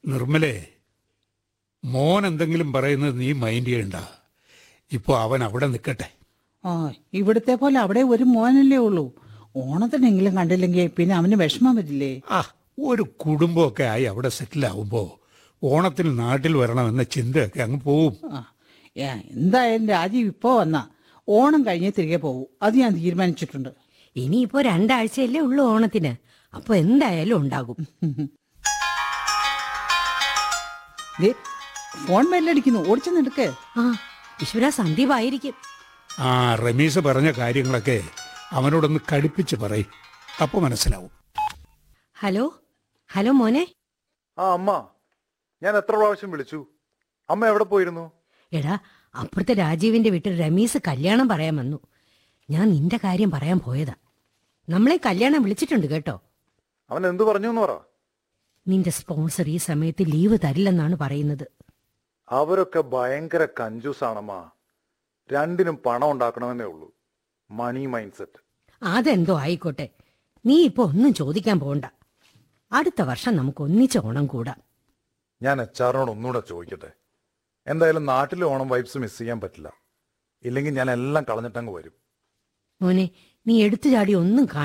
നിർമ്മലേ മോൻ എന്തെങ്കിലും പറയുന്നത് നീ മൈൻഡ് ചെയ്യണ്ട ഇപ്പൊ അവൻ അവിടെ നിൽക്കട്ടെ ആ ഇവിടുത്തെ പോലെ അവിടെ ഒരു മോനല്ലേ ഉള്ളൂ ഓണത്തിനെങ്കിലും കണ്ടില്ലെങ്കിൽ പിന്നെ അവന് വിഷമം വരില്ലേ ആ ഒരു കുടുംബമൊക്കെ ആയി അവിടെ സെറ്റിൽ ആവുമ്പോൾ ഓണത്തിന് നാട്ടിൽ വരണമെന്ന ചിന്തയൊക്കെ അങ്ങ് പോവും ആ ഏ, എന്തായാലും രാജീവ് ഇപ്പോ വന്നാ ഓണം കഴിഞ്ഞേ തിരികെ പോകൂ അത് ഞാൻ തീരുമാനിച്ചിട്ടുണ്ട് ഇനിയിപ്പോ രണ്ടാഴ്ചയല്ലേ ഉള്ളൂ ഓണത്തിന് അപ്പൊ എന്തായാലും ഉണ്ടാകും ദേ, ഫോൺ ബെല്ലടിക്കുന്നു ഓടിച്ചെന്ന് എടുക്ക് ആ ഈശ്വര സന്ദീപ് ആയിരിക്കും ആ റമീസ് പറഞ്ഞ കാര്യങ്ങളൊക്കെ അവനോടൊന്ന് കടുപ്പിച്ച് പറയും അപ്പോൾ മനസ്സിലാവും ഹലോ ഹലോ മോനെ ആ അമ്മ ഞാൻ എത്ര പ്രാവശ്യം വിളിച്ചു അമ്മ എവിടെ പോയിരുന്നു എടാ അപ്പുറത്തെ രാജീവിന്റെ വീട്ടിൽ രമീസ് കല്യാണം പറയാൻ വന്നു ഞാൻ നിന്റെ കാര്യം പറയാൻ പോയതാ നമ്മളെ കല്യാണം വിളിച്ചിട്ടുണ്ട് കേട്ടോ അവൻ എന്തു പറഞ്ഞു എന്ന് പറ നിന്റെ സ്പോൺസർ ഈ സമയത്ത് ലീവ് തരില്ലെന്നാണ് പറയുന്നത് അവരൊക്കെ ഭയങ്കര കഞ്ചൂസാണമ്മ രണ്ടിനും പണം ഉണ്ടാക്കണമെന്നേ ഉള്ളൂ മണി മൈൻഡ് സെറ്റ് അതെന്തോ ആയിക്കോട്ടെ നീ ഇപ്പൊ ഒന്നും ചോദിക്കാൻ പോണ്ട അടുത്ത വർഷം നമുക്ക് ഒന്നിച്ച് ഓണം കൂടാം ഞാൻ എച്ച് ആറിനോട് ഒന്നുകൂടെ ചോദിക്കട്ടെ എന്തായാലും നാട്ടിലെ ഓണം വൈബ്സ് മിസ് ചെയ്യാൻ പറ്റില്ല ഇല്ലെങ്കിൽ ഞാൻ എല്ലാം കളഞ്ഞിട്ടങ്ങ് വരും മോനെ നീ എടുത്തു ചാടി ഒന്നും